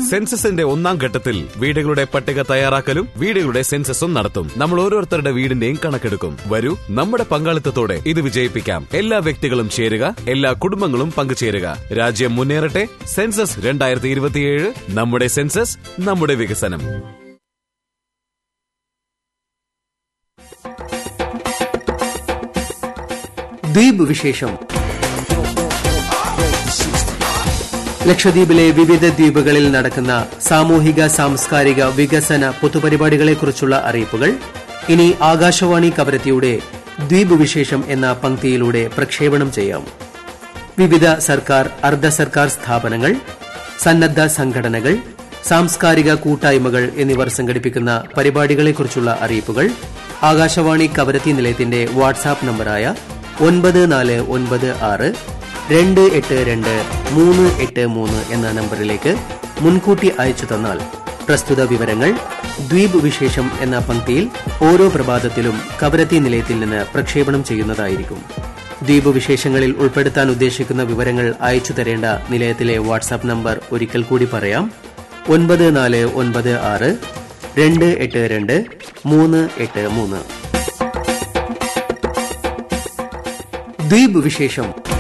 സെൻസസിന്റെ ഒന്നാം ഘട്ടത്തിൽ വീടുകളുടെ പട്ടിക തയ്യാറാക്കലും വീടുകളുടെ സെൻസസും നടത്തും നമ്മൾ ഓരോരുത്തരുടെ വീടിന്റെയും കണക്കെടുക്കും വരൂ നമ്മുടെ പങ്കാളിത്തത്തോടെ ഇത് വിജയിപ്പിക്കാം എല്ലാ വ്യക്തികളും ചേരുക എല്ലാ കുടുംബങ്ങളും പങ്കുചേരുക രാജ്യം മുന്നേറട്ടെ സെൻസസ് രണ്ടായിരത്തി ഇരുപത്തിയേഴ് നമ്മുടെ സെൻസസ് നമ്മുടെ വികസനം ദ്വീപ് വിശേഷം ലക്ഷദ്വീപിലെ വിവിധ ദ്വീപുകളിൽ നടക്കുന്ന സാമൂഹിക സാംസ്കാരിക വികസന പൊതുപരിപാടികളെക്കുറിച്ചുള്ള അറിയിപ്പുകൾ ഇനി ആകാശവാണി കവരത്തിയുടെ ദ്വീപ് വിശേഷം എന്ന പങ്ക്തിയിലൂടെ പ്രക്ഷേപണം ചെയ്യാം വിവിധ സർക്കാർ അർദ്ധ സർക്കാർ സ്ഥാപനങ്ങൾ സന്നദ്ധ സംഘടനകൾ സാംസ്കാരിക കൂട്ടായ്മകൾ എന്നിവർ സംഘടിപ്പിക്കുന്ന പരിപാടികളെക്കുറിച്ചുള്ള അറിയിപ്പുകൾ ആകാശവാണി കവരത്തി നിലയത്തിന്റെ വാട്സാപ്പ് നമ്പറായ ഒൻപത് നാല് ഒൻപത് ആറ് രണ്ട് എട്ട് രണ്ട് മൂന്ന് എട്ട് മൂന്ന് എന്ന നമ്പറിലേക്ക് മുൻകൂട്ടി അയച്ചു തന്നാൽ പ്രസ്തുത വിവരങ്ങൾ ദ്വീപ് വിശേഷം എന്ന പങ്ക്തിയിൽ ഓരോ പ്രഭാതത്തിലും കവരത്തി നിലയത്തിൽ നിന്ന് പ്രക്ഷേപണം ചെയ്യുന്നതായിരിക്കും ദ്വീപ് വിശേഷങ്ങളിൽ ഉൾപ്പെടുത്താൻ ഉദ്ദേശിക്കുന്ന വിവരങ്ങൾ അയച്ചു തരേണ്ട നിലയത്തിലെ വാട്സാപ്പ് നമ്പർ ഒരിക്കൽ കൂടി പറയാം ഒൻപത് നാല് ഒൻപത് ആറ് രണ്ട് എട്ട് രണ്ട് മൂന്ന് എട്ട് മൂന്ന് ദ്വീപ് വിശേഷം